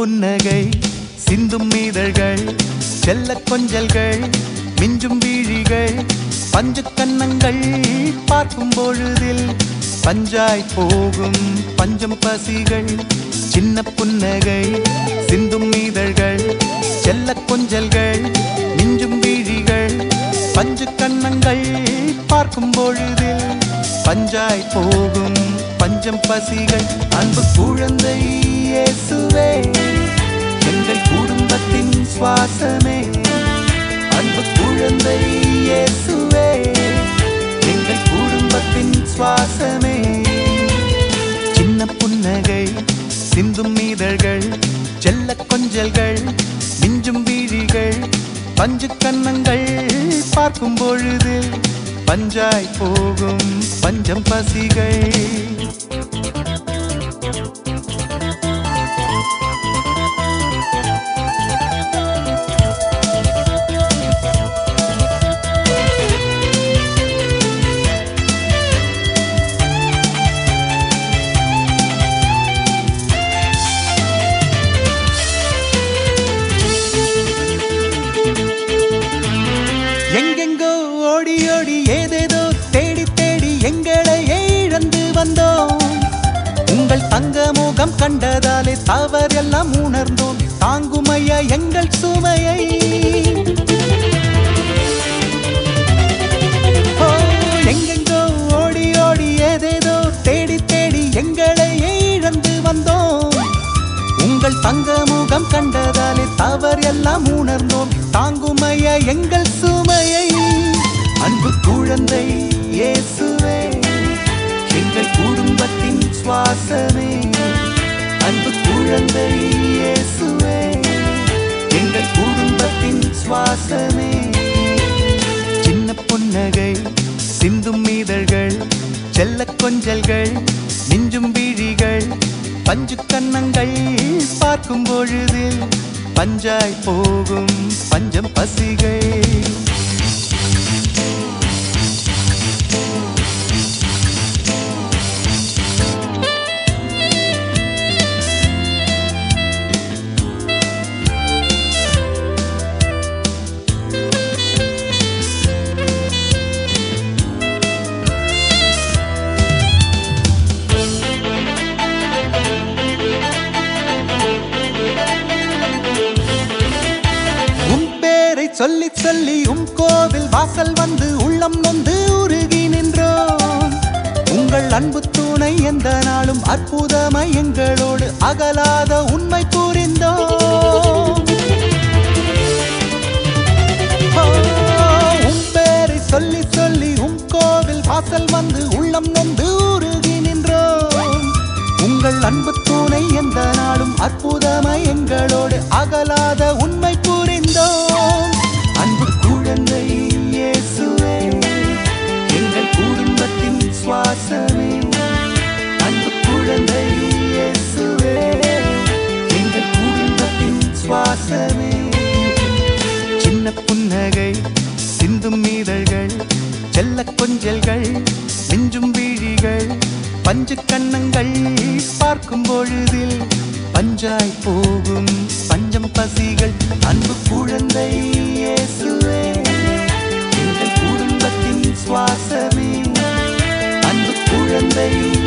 புன்னகை சிந்தும் மீதழ்கள் செல்ல கொஞ்சல்கள் மிஞ்சும் வீழிகள் பஞ்சு கன்னங்கள் பார்க்கும் பொழுதில் பஞ்சாய் போகும் பஞ்சம் பசிகள் சின்ன புன்னகை சிந்தும் மீதழ்கள் செல்ல கொஞ்சல்கள் மிஞ்சும் வீழிகள் பஞ்சு கன்னங்கள் பார்க்கும் பொழுதில் பஞ்சாய் போகும் பஞ்சம் பசிகள் அன்பு குழந்தை இயேசுவே எங்கள் குடும்பத்தின் சுவாசமே அன்பு குழந்தை இயேசுவே எங்கள் குடும்பத்தின் சுவாசமே சின்ன புன்னகை சிந்தும் மீதழ்கள் செல்ல கொஞ்சல்கள் மிஞ்சும் வீழிகள் பஞ்சு கன்னங்கள் பார்க்கும் பொழுது பஞ்சாய் போகும் பஞ்சம் பசிகள் எங்கெங்கோ ஓடி ஓடி ஏதேதோ தேடி தேடி எங்களை இழந்து வந்தோம் உங்கள் தங்க முகம் கண்டதாலே தவறெல்லாம் உணர்ந்தோம் தாங்குமையா எங்கள் சுமையை ஓ, எங்கெங்கோ ஓடி ஓடி ஏதேதோ தேடி தேடி எங்களை இழந்து வந்தோம் உங்கள் தங்க முகம் கண்டதாலே தவறு எல்லாம் உணர்ந்தோம் தாங்குமைய எங்கள் சுமையை அன்பு குழந்தை இயேசுவே எங்கள் குடும்பத்தின் சுவாசமே அன்பு குழந்தை இயேசுவே எங்கள் குடும்பத்தின் சுவாசமே சின்ன புன்னகை சிந்தும் மீதழ்கள் செல்ல கொஞ்சல்கள் மிஞ்சும் வீழிகள் பஞ்சு கன்னங்கள் பார்க்கும் பொழுது பஞ்சாய் போகும் பஞ்சம் பசிகள் உன் பேரை சொல்லி சொல்லி உன் கோவில் வாசல் வந்து உள்ளம் நொந்து உருகி நின்றோம் உங்கள் அன்பு துணை எந்த நாளும் அற்புதமாய் எங்களோடு அகலாத உண்மை புரிந்தோம் ஓ, உன் பேரை சொல்லி சொல்லி உன் கோவில் வாசல் வந்து உள்ளம் நொந்து உருகி நின்றோம் உங்கள் அன்பு துணை எந்த நாளும் அற்புதமாய் எங்களோடு அகலாத உண்மை புரிந்தோம் அன்பு குழந்தை இயேசுவே எங்கள் குடும்பத்தின் சுவாசமே அன்பு குழந்தை இயேசுவே எங்கள் குடும்பத்தின் சுவாசமே சின்ன புன்னகை சிந்தும் மீதழ்கள் செல்ல கொஞ்சல்கள் மிஞ்சும் வீழிகள் பஞ்சு கன்னங்கள் பார்க்கும் பொழுதில் பஞ்சாய் போகும் பஞ்சம் பசிகள் அன்பு குழந்தை இயேசுவே எங்கள் குடும்பத்தின் சுவாசமே அன்பு குழந்தை